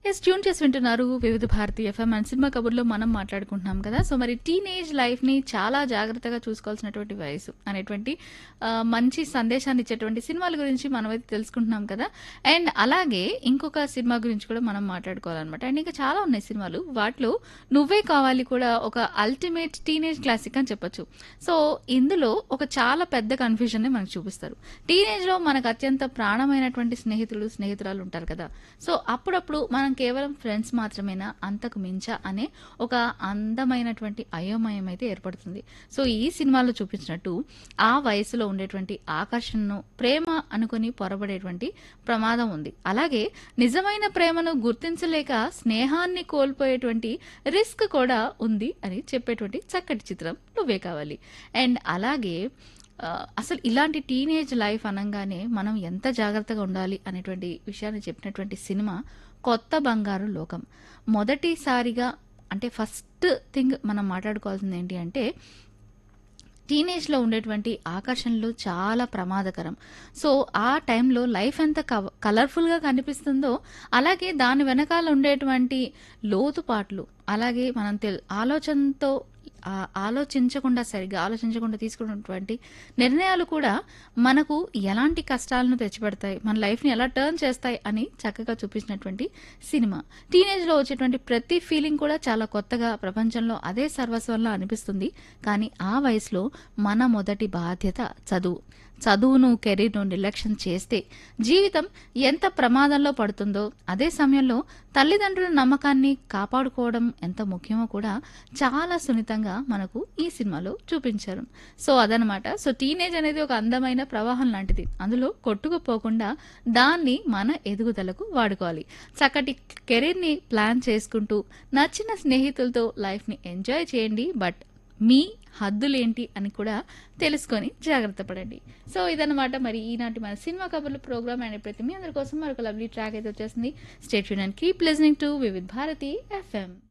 yes tune చేసి వింటున్నారు Vividh Bharati FM and cinema కబుర్లో మనం మాట్లాడుకుంటున్నాం కదా సో మరి టీనేజ్ లైఫ్ ని చాలా జాగ్రత్తగా చూసుకోవాల్సినటువంటి వయసు అనేటువంటి ఆ, మంచి సందేశాన్ని ఇచ్చేటువంటి సినిమాల గురించి మనం అయితే తెలుసుకుంటున్నాం కదా అండ్ అలాగే ఇంకొక సినిమా గురించి కూడా మనం మాట్లాడుకోవాలన్నమాట అండ్ ఇంకా చాలా ఉన్నాయి సినిమాలు వాటిలో నువ్వే కావాలి కూడా ఒక అల్టిమేట్ టీనేజ్ క్లాసిక్ అని చెప్పొచ్చు సో ఇందులో ఒక చాలా పెద్ద కన్ఫ్యూజన్ ని మనకు చూపిస్తారు టీనేజ్ లో మనకు అత్యంత ప్రాణమైనటువంటి స్నేహితులు స్నేహితురాలు ఉంటారు కదా సో అప్పుడప్పుడు మనం కేవలం ఫ్రెండ్స్ మాత్రమేనా అంతకు మించా అనే ఒక అందమైనటువంటి అయోమయం అయితే ఏర్పడుతుంది సో ఈ సినిమాలో చూపించినట్టు ఆ వయసులో ఉండేటువంటి ఆకర్షణను ప్రేమ అనుకుని పొరబడేటువంటి ప్రమాదం ఉంది అలాగే నిజమైన ప్రేమను గుర్తించలేక స్నేహాన్ని కోల్పోయేటువంటి రిస్క్ కూడా ఉంది అని చెప్పేటువంటి చక్కటి చిత్రం నువ్వే కావాలి అండ్ అలాగే ఆ, అసలు ఇలాంటి టీనేజ్ లైఫ్ అనగానే మనం ఎంత జాగ్రత్తగా ఉండాలి అనేటువంటి విషయాన్ని చెప్పినటువంటి సినిమా కొత్త బంగారు లోకం మొదటిసారిగా అంటే ఫస్ట్ థింగ్ మనం మాట్లాడుకోవాల్సింది ఏంటి అంటే టీనేజ్లో ఉండేటువంటి ఆకర్షణలు చాలా ప్రమాదకరం సో ఆ టైంలో లైఫ్ ఎంత కవ కలర్ఫుల్గా కనిపిస్తుందో అలాగే దాని వెనకాల ఉండేటువంటి లోతుపాట్లు అలాగే మనం తెల్ ఆలోచనతో ఆ, ఆలోచించకుండా సరిగ్గా ఆలోచించకుండా తీసుకున్నటువంటి నిర్ణయాలు కూడా మనకు ఎలాంటి కష్టాలను తెచ్చిపెడతాయి మన లైఫ్ని ఎలా టర్న్ చేస్తాయి అని చక్కగా చూపించినటువంటి సినిమా టీనేజ్లో వచ్చేటువంటి ప్రతి ఫీలింగ్ కూడా చాలా కొత్తగా ప్రపంచంలో అదే సర్వస్వంలో అనిపిస్తుంది కానీ ఆ వయసులో మన మొదటి బాధ్యత చదువు చదువును కెరీర్ను నిర్లక్ష్యం చేస్తే జీవితం ఎంత ప్రమాదంలో పడుతుందో అదే సమయంలో తల్లిదండ్రుల నమ్మకాన్ని కాపాడుకోవడం ఎంత ముఖ్యమో కూడా చాలా సున్నితంగా మనకు ఈ సినిమాలో చూపించారు సో అదనమాట సో టీనేజ్ అనేది ఒక అందమైన ప్రవాహం లాంటిది అందులో కొట్టుకుపోకుండా దాన్ని మన ఎదుగుదలకు వాడుకోవాలి చక్కటి కెరీర్ని ప్లాన్ చేసుకుంటూ నచ్చిన స్నేహితులతో లైఫ్ని ఎంజాయ్ చేయండి బట్ మీ హద్దులేంటి అని కూడా తెలుసుకొని జాగ్రత్త పడండి సో ఇదన్నమాట మరి ఈనాటి మన సినిమా కబుర్లు ప్రోగ్రామ్ అండ్ ప్రతి మీ అందరి కోసం మరొక లవ్లీ ట్రాక్ అయితే వచ్చేసింది state and keep listening to Vividh Bharati FM